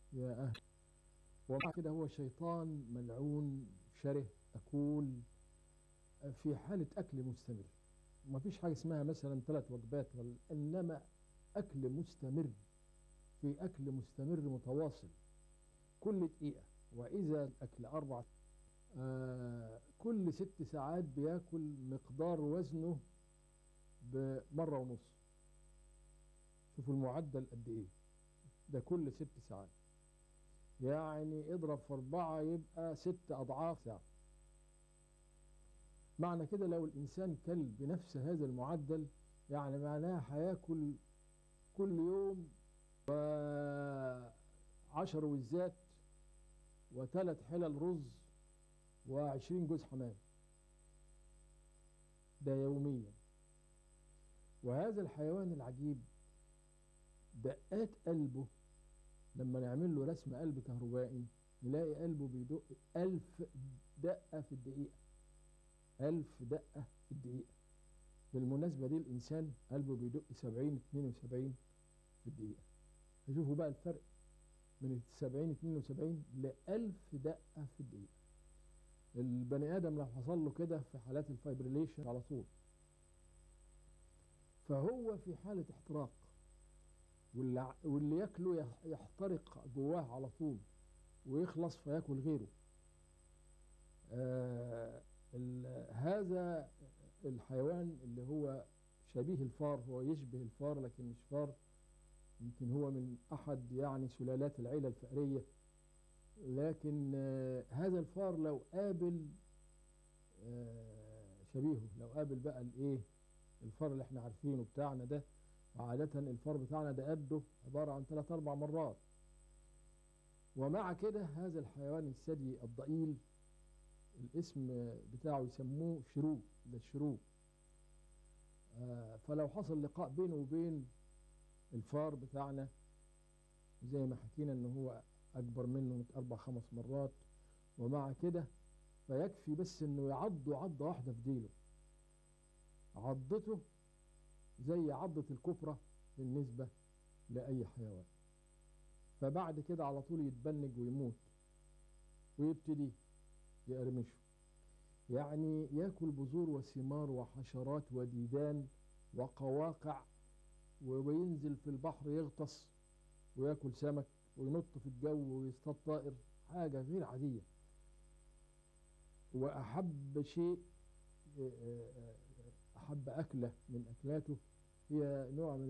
يا أهل ومع كده هو شيطان ملعون شره أكول في حالة أكل مستمر ما فيش حاجة اسمها مثلا ثلاث وجبات ولا إنما أكل مستمر في أكل مستمر متواصل كل دقيقة وإذا الأكل أربع آه كل ست ساعات بياكل مقدار وزنه بمرة ونص شوفوا المعدل قد إيه ده كل ست ساعات يعني اضرب في أربعة يبقى ست أضعاف ساعة معنى كده لو الإنسان كل بنفس هذا المعدل يعني معناها هياكل كل يوم وعشر وزات وثلاث حلل رز وعشرين جوز حمام ده يوميا وهذا الحيوان العجيب دقات قلبه لما نعمل له رسم قلب كهربائي نلاقي قلبه بيدق ألف دقة في الدقيقة ألف دقة في الدقيقة بالمناسبة دي الإنسان قلبه بيدق 70 72 في الدقيقة هشوفوا بقى الفرق من 70 72 ل 1000 دقة في الدقيقة البني آدم لو حصل له كده في حالات الفايبريليشن على طول فهو في حالة احتراق واللي, واللي ياكله يحترق جواه على طول ويخلص فياكل غيره آه هذا الحيوان اللي هو شبيه الفار هو يشبه الفار لكن مش فار يمكن هو من أحد يعني سلالات العيلة الفأرية لكن آه هذا الفار لو قابل آه شبيهه لو قابل بقى الايه الفار اللي احنا عارفينه بتاعنا ده وعادة الفار بتاعنا ده قده عبارة عن ثلاث أربع مرات ومع كده هذا الحيوان الثدي الضئيل الاسم بتاعه يسموه شرو ده الشرو آه فلو حصل لقاء بينه وبين الفار بتاعنا زي ما حكينا ان هو اكبر منه اربع خمس مرات ومع كده فيكفي بس انه يعضه عضه واحده في ديله عضته زي عضة الكبرى بالنسبة لأي حيوان فبعد كده على طول يتبنج ويموت ويبتدي يقرمشه يعني ياكل بذور وثمار وحشرات وديدان وقواقع وينزل في البحر يغطس وياكل سمك وينط في الجو ويصطاد طائر حاجة غير عادية وأحب شيء أحب أكلة من أكلاته هي نوع من